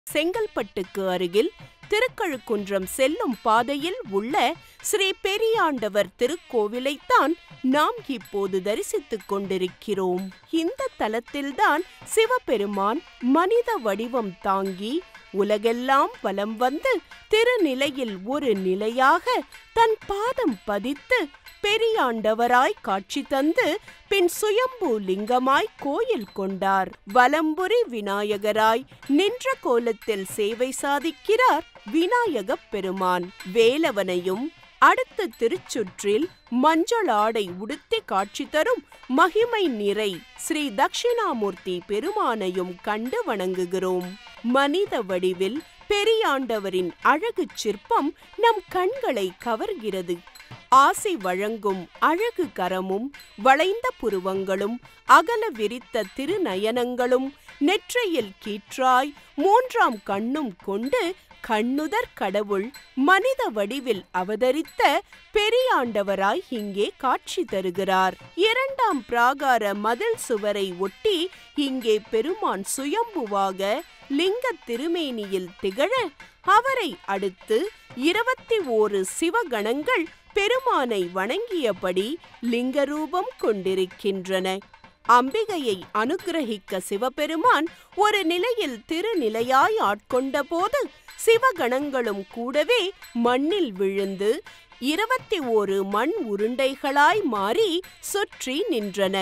செங்கல்பட்டுக்கு அருகில் திருக்கழுக்குன்றம் செல்லும் பாதையில் உள்ள ஸ்ரீ பெரியாண்டவர் திருக்கோவிலைத்தான் நாம் இப்போது தரிசித்துக் கொண்டிருக்கிறோம் இந்த தலத்தில்தான் சிவபெருமான் மனித வடிவம் தாங்கி உலகெல்லாம் வலம் வந்து திருநிலையில் ஒரு நிலையாக தன் பாதம் பதித்து பெரியாண்டவராய் காட்சி தந்து பின் சுயம்பு லிங்கமாய் கோயில் கொண்டார் வலம்புரி விநாயகராய் நின்ற கோலத்தில் சேவை சாதிக்கிறார் விநாயகப் பெருமான் வேலவனையும் அடுத்த திருச்சுற்றில் மஞ்சள் ஆடை உடுத்தி காட்சி தரும் மகிமை நிறை ஸ்ரீ தட்சிணாமூர்த்தி பெருமானையும் கண்டு வணங்குகிறோம் மனித வடிவில் பெரியாண்டவரின் அழகு சிற்பம் நம் கண்களை கவர்கிறது ஆசை வழங்கும் அழகு கரமும் வளைந்த புருவங்களும் அகல விரித்த திருநயனங்களும் நெற்றியில் கீற்றாய் மூன்றாம் கண்ணும் கொண்டு கண்ணுதர் கடவுள் மனித வடிவில் அவதரித்த பெரியாண்டவராய் இங்கே காட்சி தருகிறார் இரண்டாம் பிராகார மதில் சுவரை ஒட்டி இங்கே பெருமான் சுயம்புவாக லிங்க திருமேனியில் திகழ அவரை அடுத்து இருபத்தி ஓரு சிவகணங்கள் பெருமானை வணங்கியபடி லிங்க ரூபம் கொண்டிருக்கின்றன அம்பிகையை அனுக்கிரகிக்க சிவபெருமான் ஒரு நிலையில் திருநிலையாய் ஆட்கொண்ட போது சிவகணங்களும் கூடவே மண்ணில் விழுந்து இருபத்தி ஓரு மண் உருண்டைகளாய் மாறி சுற்றி நின்றன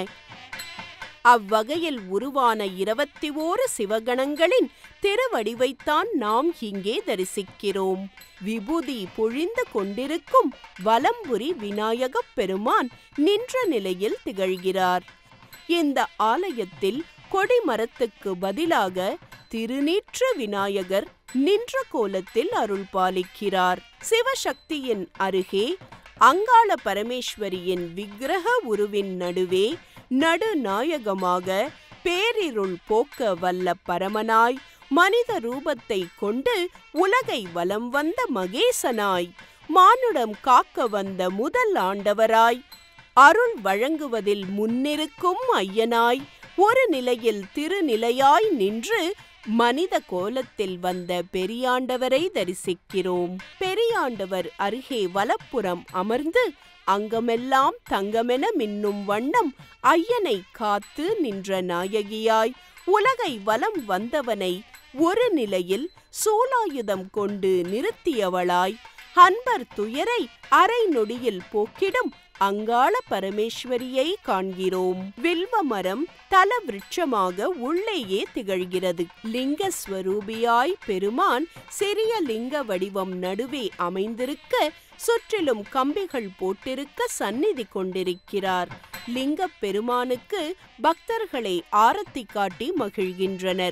அவ்வகையில் உருவான இருபத்தி ஓரு சிவகணங்களின் திருவடிவைத்தான் நாம் இங்கே தரிசிக்கிறோம் விபூதி பொழிந்து கொண்டிருக்கும் வலம்புரி விநாயகப் பெருமான் நின்ற நிலையில் திகழ்கிறார் இந்த ஆலயத்தில் கொடிமரத்துக்கு பதிலாக திருநீற்று விநாயகர் நின்ற கோலத்தில் அருள் பாலிக்கிறார் சிவசக்தியின் அருகே அங்காள பரமேஸ்வரியின் விக்கிரக உருவின் நடுவே நடுநாயகமாக பேரிருள் போக்க வல்ல பரமனாய் மனித ரூபத்தை கொண்டு உலகை வலம் வந்த மகேசனாய் மானுடம் காக்க வந்த முதல் ஆண்டவராய் அருள் வழங்குவதில் முன்னிருக்கும் ஐயனாய் ஒரு நிலையில் திருநிலையாய் நின்று மனித கோலத்தில் வந்த பெரியாண்டவரை தரிசிக்கிறோம் பெரியாண்டவர் அருகே வலப்புறம் அமர்ந்து அங்கமெல்லாம் தங்கமென மின்னும் வண்ணம் ஐயனை காத்து நின்ற நாயகியாய் உலகை வலம் வந்தவனை ஒரு நிலையில் சூலாயுதம் கொண்டு நிறுத்தியவளாய் அன்பர் துயரை அரை நொடியில் போக்கிடும் அங்காள பரமேஸ்வரியை காண்கிறோம் வில்வ மரம் தல விருட்சமாக உள்ளேயே திகழ்கிறது லிங்க ஸ்வரூபியாய் பெருமான் சிறிய லிங்க வடிவம் நடுவே அமைந்திருக்க சுற்றிலும் கம்பிகள் போட்டிருக்க சந்நிதி கொண்டிருக்கிறார் லிங்க பெருமானுக்கு பக்தர்களை ஆரத்தி காட்டி மகிழ்கின்றனர்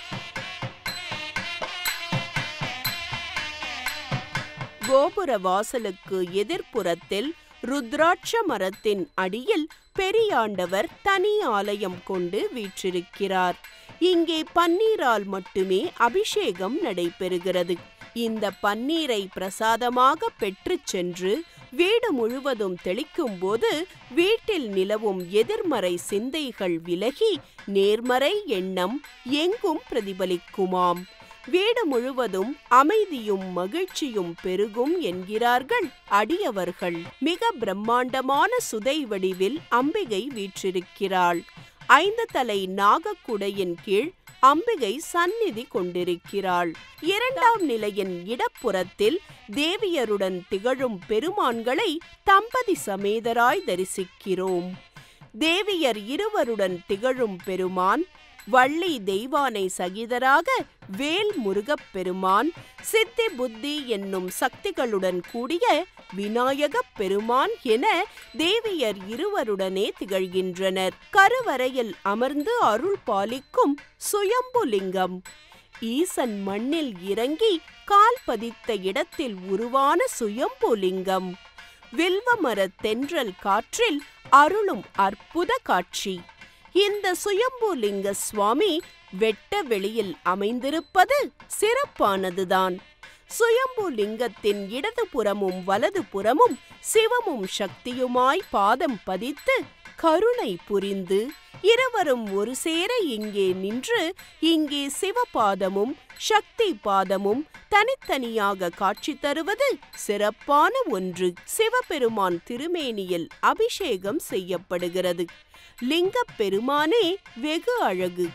கோபுர வாசலுக்கு எதிர்ப்புறத்தில் ருத்ராட்ச மரத்தின் அடியில் பெரியாண்டவர் தனி ஆலயம் கொண்டு வீற்றிருக்கிறார் இங்கே பன்னீரால் மட்டுமே அபிஷேகம் நடைபெறுகிறது இந்த பன்னீரை பிரசாதமாக பெற்றுச் சென்று வீடு முழுவதும் தெளிக்கும் போது வீட்டில் நிலவும் எதிர்மறை சிந்தைகள் விலகி நேர்மறை எண்ணம் எங்கும் பிரதிபலிக்குமாம் வீடு முழுவதும் அமைதியும் மகிழ்ச்சியும் பெருகும் என்கிறார்கள் அடியவர்கள் மிக பிரம்மாண்டமான சுதை வடிவில் அம்பிகை வீற்றிருக்கிறாள் ஐந்து தலை நாகக்குடையின் கீழ் அம்பிகை சந்நிதி கொண்டிருக்கிறாள் இரண்டாம் நிலையின் இடப்புறத்தில் தேவியருடன் திகழும் பெருமான்களை தம்பதி சமேதராய் தரிசிக்கிறோம் தேவியர் இருவருடன் திகழும் பெருமான் வள்ளி தெய்வானை சகிதராக வேல் முருகப் பெருமான் சித்தி புத்தி என்னும் சக்திகளுடன் கூடிய விநாயகப் பெருமான் என தேவியர் இருவருடனே திகழ்கின்றனர் கருவறையில் அமர்ந்து அருள் பாலிக்கும் சுயம்புலிங்கம் ஈசன் மண்ணில் இறங்கி கால் பதித்த இடத்தில் உருவான சுயம்புலிங்கம் வில்வமர தென்றல் காற்றில் அருளும் அற்புத காட்சி இந்த சுயம்புலிங்க சுவாமி வெட்ட வெளியில் அமைந்திருப்பது சிறப்பானதுதான் சுயம்பு லிங்கத்தின் இடதுபுறமும் வலதுபுறமும் சிவமும் சக்தியுமாய் பாதம் பதித்து கருணை புரிந்து இருவரும் ஒரு சேர இங்கே நின்று இங்கே சிவபாதமும் சக்தி பாதமும் தனித்தனியாக காட்சி தருவது சிறப்பான ஒன்று சிவபெருமான் திருமேனியில் அபிஷேகம் செய்யப்படுகிறது லிங்கப் பெருமானே வெகு அழகு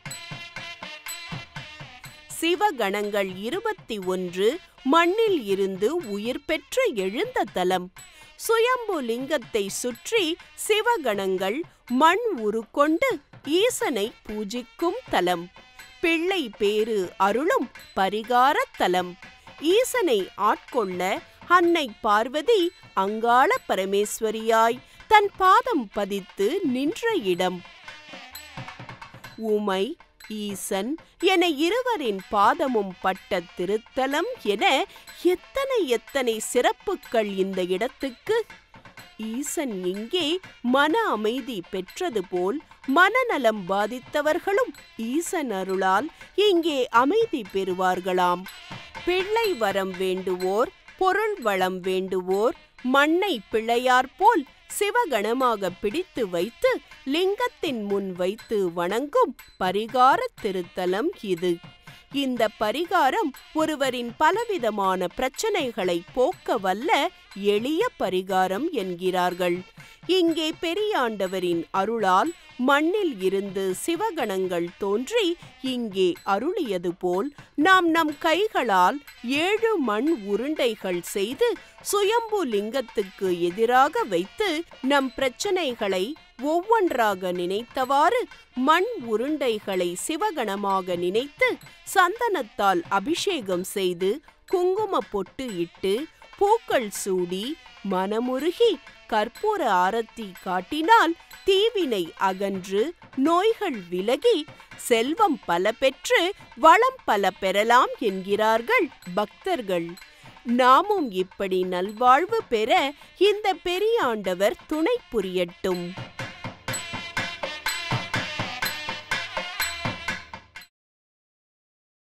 சிவகணங்கள் இருபத்தி ஒன்று மண்ணில் இருந்து உயிர் பெற்று எழுந்த தலம் சுயம்பு லிங்கத்தை சுற்றி சிவகணங்கள் மண் உருக்கொண்டு ஈசனை பூஜிக்கும் தலம் பிள்ளை பேரு அருளும் பரிகார தலம் ஈசனை ஆட்கொள்ள அன்னை பார்வதி அங்காள பரமேஸ்வரியாய் தன் பாதம் பதித்து நின்ற இடம் உமை ஈசன் என இருவரின் பாதமும் பட்ட திருத்தலம் என எத்தனை எத்தனை சிறப்புகள் இந்த இடத்துக்கு ஈசன் இங்கே மன அமைதி பெற்றது போல் மனநலம் பாதித்தவர்களும் ஈசன் அருளால் இங்கே அமைதி பெறுவார்களாம் பிள்ளை வரம் வேண்டுவோர் பொருள் வளம் வேண்டுவோர் மண்ணை பிள்ளையார் போல் சிவகணமாக பிடித்து வைத்து லிங்கத்தின் முன் வைத்து வணங்கும் பரிகார திருத்தலம் இது இந்த பரிகாரம் ஒருவரின் பலவிதமான பிரச்சனைகளை போக்க வல்ல எளிய பரிகாரம் என்கிறார்கள் இங்கே பெரியாண்டவரின் அருளால் மண்ணில் இருந்து சிவகணங்கள் தோன்றி இங்கே அருளியது போல் நாம் நம் கைகளால் ஏழு மண் உருண்டைகள் செய்து சுயம்பு லிங்கத்துக்கு எதிராக வைத்து நம் பிரச்சனைகளை ஒவ்வொன்றாக நினைத்தவாறு மண் உருண்டைகளை சிவகணமாக நினைத்து சந்தனத்தால் அபிஷேகம் செய்து குங்கும பொட்டு இட்டு பூக்கள் சூடி மனமுருகி கற்பூர ஆரத்தி காட்டினால் தீவினை அகன்று நோய்கள் விலகி செல்வம் பல பெற்று வளம் பல பெறலாம் என்கிறார்கள் பக்தர்கள் நாமும் இப்படி நல்வாழ்வு பெற இந்த பெரியாண்டவர் துணை புரியட்டும்